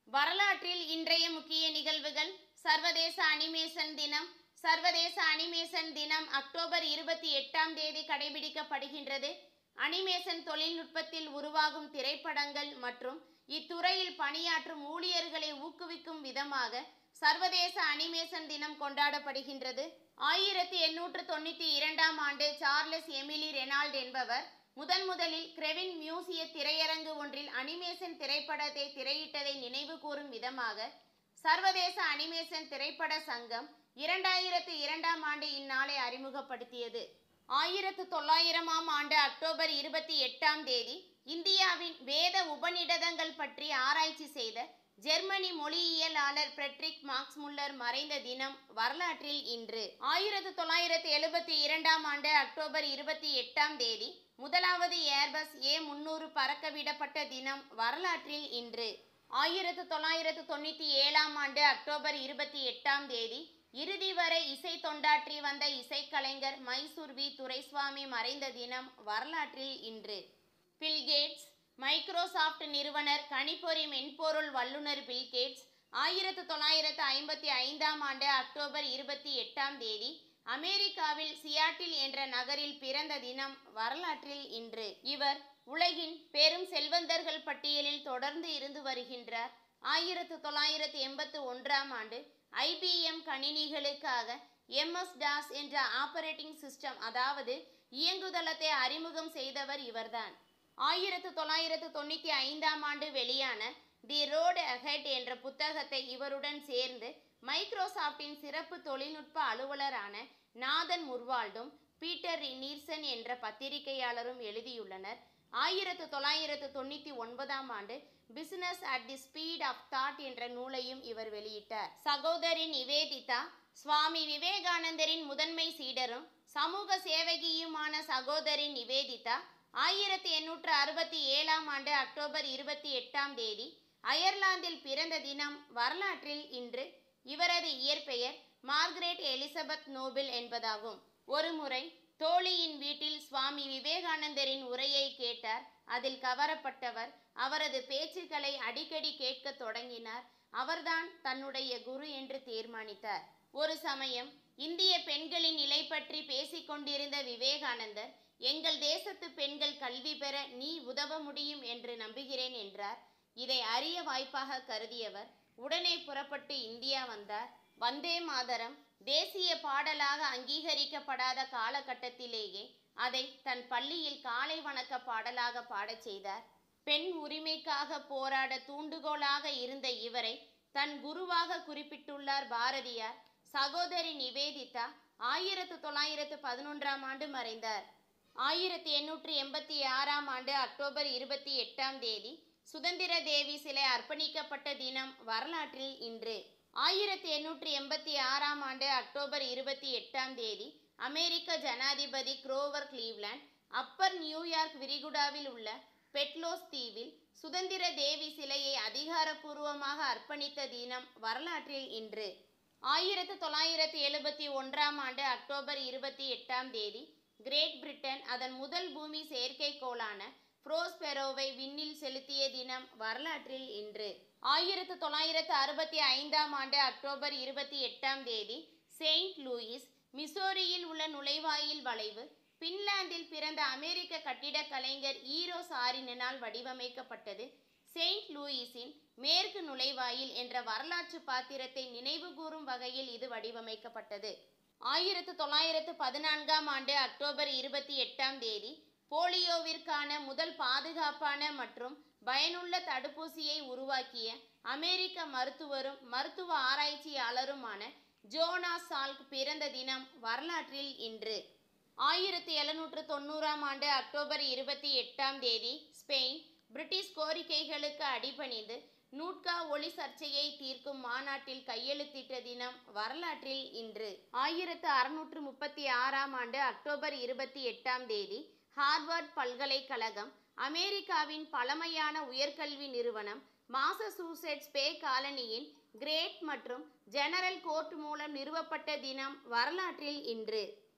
வரலாற்றில் இன்றைய முக்கிய நிகழ்வுகள் சர்வதேச அனிமேஷன் தினம் சர்வதேச அனிமேஷன் தினம் அக்டோபர் இருபத்தி எட்டாம் தேதி கடைபிடிக்கப்படுகின்றது அனிமேஷன் தொழில்நுட்பத்தில் உருவாகும் திரைப்படங்கள் மற்றும் இத்துறையில் பணியாற்றும் ஊழியர்களை ஊக்குவிக்கும் விதமாக சர்வதேச அனிமேஷன் தினம் கொண்டாடப்படுகின்றது ஆயிரத்தி எண்ணூற்று தொண்ணூற்றி இரண்டாம் ஆண்டு சார்லஸ் எமிலி ரெனால்ட் என்பவர் முதன் முதலில் கிரெவின் மியூசிய திரையரங்கு ஒன்றில் அனிமேஷன் திரைப்படத்தை திரையிட்டதை நினைவு கூறும் விதமாக சர்வதேச அனிமேஷன் திரைப்பட சங்கம் இரண்டாயிரத்து இரண்டாம் ஆண்டு இந்நாளை அறிமுகப்படுத்தியது ஆயிரத்து தொள்ளாயிரமாம் ஆண்டு அக்டோபர் இருபத்தி எட்டாம் தேதி இந்தியாவின் வேத உபநிடதங்கள் பற்றி ஆராய்ச்சி செய்த ஜெர்மனி மொழியியலாளர் ஃப்ரெட்ரிக் மார்க்ஸ் முல்லர் மறைந்த தினம் வரலாற்றில் இன்று ஆயிரத்து தொள்ளாயிரத்து எழுபத்தி இரண்டாம் ஆண்டு அக்டோபர் இருபத்தி எட்டாம் தேதி முதலாவது ஏர்பஸ் ஏ முன்னூறு பறக்க விடப்பட்ட தினம் வரலாற்றில் இன்று ஆயிரத்து தொள்ளாயிரத்து தொண்ணூற்றி ஏழாம் ஆண்டு அக்டோபர் இருபத்தி எட்டாம் தேதி இறுதி வரை இசை தொண்டாற்றி வந்த இசைக்கலைஞர் மைசூர் வி துரைசுவாமி மறைந்த தினம் வரலாற்றில் இன்று பில்கேட்ஸ் மைக்ரோசாஃப்ட் நிறுவனர் கணிப்பொறி மென்பொருள் வல்லுநர் பில்கேட்ஸ் ஆயிரத்து தொள்ளாயிரத்து ஐம்பத்தி ஐந்தாம் ஆண்டு அக்டோபர் இருபத்தி எட்டாம் தேதி அமெரிக்காவில் சியாட்டில் என்ற நகரில் பிறந்த தினம் வரலாற்றில் இன்று இவர் உலகின் பெரும் செல்வந்தர்கள் பட்டியலில் தொடர்ந்து இருந்து வருகின்றார் ஆயிரத்து தொள்ளாயிரத்து எண்பத்து ஒன்றாம் ஆண்டு ஐபிஎம் கணினிகளுக்காக எம்எஸ் டாஸ் என்ற ஆப்பரேட்டிங் சிஸ்டம் அதாவது இயங்குதளத்தை அறிமுகம் செய்தவர் இவர்தான் ஆயிரத்து தொள்ளாயிரத்து தொண்ணூற்றி ஐந்தாம் ஆண்டு வெளியான தி ரோடு அஹெட் என்ற புத்தகத்தை இவருடன் சேர்ந்து மைக்ரோசாஃப்டின் சிறப்பு தொழில்நுட்ப அலுவலரான நாதன் முர்வால்டும் பீட்டர் நீர்சன் என்ற பத்திரிகையாளரும் எழுதியுள்ளனர் ஆயிரத்து தொள்ளாயிரத்து தொண்ணூற்றி ஒன்பதாம் ஆண்டு business at the speed of thought என்ற நூலையும் இவர் வெளியிட்டார் சகோதரி நிவேதிதா சுவாமி விவேகானந்தரின் முதன்மை சீடரும் சமூக சேவகியுமான சகோதரி நிவேதிதா ஆயிரத்தி எண்ணூற்று அறுபத்தி ஏழாம் ஆண்டு அக்டோபர் இருபத்தி எட்டாம் தேதி அயர்லாந்தில் பிறந்த தினம் வரலாற்றில் இன்று இவரது இயற்பெயர் மார்கரெட் எலிசபெத் நோபல் என்பதாகும் ஒருமுறை தோழியின் வீட்டில் சுவாமி விவேகானந்தரின் உரையை கேட்டார் அதில் கவரப்பட்டவர் அவரது பேச்சுக்களை அடிக்கடி கேட்கத் தொடங்கினார் அவர்தான் தன்னுடைய குரு என்று தீர்மானித்தார் ஒரு சமயம் இந்திய பெண்களின் நிலை பற்றி பேசிக் கொண்டிருந்த விவேகானந்தர் எங்கள் தேசத்து பெண்கள் கல்வி பெற நீ உதவ முடியும் என்று நம்புகிறேன் என்றார் இதை அரிய வாய்ப்பாக கருதியவர் உடனே புறப்பட்டு இந்தியா வந்தார் வந்தே மாதரம் தேசிய பாடலாக அங்கீகரிக்கப்படாத காலகட்டத்திலேயே அதை தன் பள்ளியில் காலை வணக்க பாடலாக பாடச் செய்தார் பெண் உரிமைக்காக போராட தூண்டுகோலாக இருந்த இவரை தன் குருவாக குறிப்பிட்டுள்ளார் பாரதியார் சகோதரி நிவேதிதா ஆயிரத்து தொள்ளாயிரத்து பதினொன்றாம் ஆண்டு மறைந்தார் ஆயிரத்தி எண்ணூற்றி எண்பத்தி ஆறாம் ஆண்டு அக்டோபர் இருபத்தி எட்டாம் தேதி சுதந்திர தேவி சிலை அர்ப்பணிக்கப்பட்ட தினம் வரலாற்றில் இன்று ஆயிரத்தி எண்ணூற்றி எண்பத்தி ஆறாம் ஆண்டு அக்டோபர் இருபத்தி எட்டாம் தேதி அமெரிக்க ஜனாதிபதி குரோவர் கிளீவ்லாண்ட் அப்பர் நியூயார்க் விரிகுடாவில் உள்ள பெட்லோஸ் தீவில் சுதந்திர தேவி சிலையை அதிகாரப்பூர்வமாக அர்ப்பணித்த தினம் வரலாற்றில் இன்று ஆயிரத்து தொள்ளாயிரத்து எழுபத்தி ஒன்றாம் ஆண்டு அக்டோபர் இருபத்தி எட்டாம் தேதி கிரேட் பிரிட்டன் அதன் முதல் பூமி செயற்கைக்கோளான புரோஸ்பெரோவை விண்ணில் செலுத்திய தினம் வரலாற்றில் இன்று ஆயிரத்து தொள்ளாயிரத்து அறுபத்தி ஐந்தாம் ஆண்டு அக்டோபர் இருபத்தி எட்டாம் தேதி செயின்ட் லூயிஸ் மிசோரியில் உள்ள நுழைவாயில் வளைவு பின்லாந்தில் பிறந்த அமெரிக்க கட்டிடக் கலைஞர் ஈரோ சாரினால் வடிவமைக்கப்பட்டது செயின்ட் லூயிஸின் மேற்கு நுழைவாயில் என்ற வரலாற்று பாத்திரத்தை நினைவுகூரும் வகையில் இது வடிவமைக்கப்பட்டது ஆயிரத்து தொள்ளாயிரத்து பதினான்காம் ஆண்டு அக்டோபர் இருபத்தி எட்டாம் தேதி போலியோவிற்கான முதல் பாதுகாப்பான மற்றும் பயனுள்ள தடுப்பூசியை உருவாக்கிய அமெரிக்க மருத்துவரும் மருத்துவ ஆராய்ச்சியாளருமான ஜோனா சால்க் பிறந்த தினம் வரலாற்றில் இன்று ஆயிரத்தி எழுநூற்று தொண்ணூறாம் ஆண்டு அக்டோபர் இருபத்தி எட்டாம் தேதி ஸ்பெயின் பிரிட்டிஷ் கோரிக்கைகளுக்கு அடிபணிந்து நூட்கா ஒளி சர்ச்சையை தீர்க்கும் மாநாட்டில் கையெழுத்திட்ட தினம் வரலாற்றில் இன்று ஆயிரத்து அறுநூற்று முப்பத்தி ஆறாம் ஆண்டு அக்டோபர் இருபத்தி எட்டாம் தேதி ஹார்வர்ட் பல்கலைக்கழகம் அமெரிக்காவின் பழமையான உயர்கல்வி நிறுவனம் மாசசூசெட்ஸ் பே காலனியின் கிரேட் மற்றும் ஜெனரல் கோர்ட் மூலம் நிறுவப்பட்ட தினம் வரலாற்றில் இன்று